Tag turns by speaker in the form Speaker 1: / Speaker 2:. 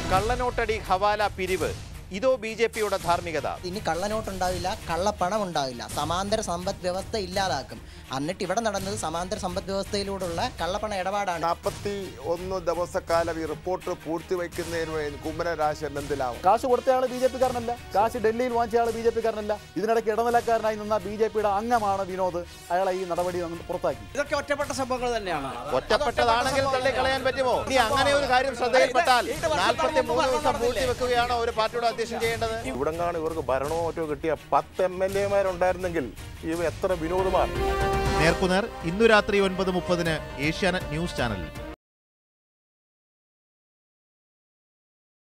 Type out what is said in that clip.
Speaker 1: കള്ളനോട്ടടി ഹവാല പിരിവ് ഇതോ B J പിയുടെ ധാർമ്മികത
Speaker 2: ഇനി കള്ളനോട്ട് ഉണ്ടാവില്ല കള്ളപ്പണം ഉണ്ടാവില്ല സമാന്തര സമ്പദ് വ്യവസ്ഥ ഇല്ലാതാക്കും എന്നിട്ട് ഇവിടെ നടന്നത് സമാന്തര സമ്പദ് വ്യവസ്ഥയിലൂടെയുള്ള കള്ളപ്പണ ഇടപാടാണ്
Speaker 3: നാൽപ്പത്തി ഒന്ന് ദിവസക്കാലം ഈ റിപ്പോർട്ട് പൂർത്തിവയ്ക്കുന്നതിന് വേണ്ടി കുമ്മന രാജശേഖരൻ എന്തിലാവും
Speaker 4: കാശ് കൊടുത്തയാൾ ബി ജെ പിക്കാരനല്ല കാശ് ഡൽഹിയിൽ വാങ്ങിച്ചയാൾ ബി ജെ പിക്കാരനല്ല ഇതിനിടയ്ക്ക് ഇടനിലക്കാരനായി നിന്ന ബി ജെ പിയുടെ അംഗമാണ് വിനോദ് അയാളെ ഈ നടപടി നിന്ന് പുറത്താക്കി
Speaker 5: ഇതൊക്കെ ഒറ്റപ്പെട്ട സംഭവങ്ങൾ തന്നെയാണ്
Speaker 1: ഒറ്റപ്പെട്ടതാണെങ്കിൽ തള്ളിക്കളയാൻ പറ്റുമോ ഇനി അങ്ങനെ ഒരു കാര്യം ശ്രദ്ധയിൽപ്പെട്ടാൽ നാൽപ്പത്തി മൂന്ന് ദിവസം പൂഴ്ത്തിവെക്കുകയാണോ ഒരു പാർട്ടിയുടെ അധ്യക്ഷൻ ചെയ്യേണ്ടത്
Speaker 3: ഇവിടെങ്ങാണ് ഇവർക്ക് ഭരണമോ മറ്റോ കിട്ടിയ പത്ത് എം എൽ എമാരുണ്ടായിരുന്നെങ്കിൽ ഇവ എത്ര വിനോദമാണ്
Speaker 6: നേർക്കുനേർ ഇന്നു രാത്രി ഒൻപത് മുപ്പതിന് ഏഷ്യാനെറ്റ് ന്യൂസ് ചാനലിൽ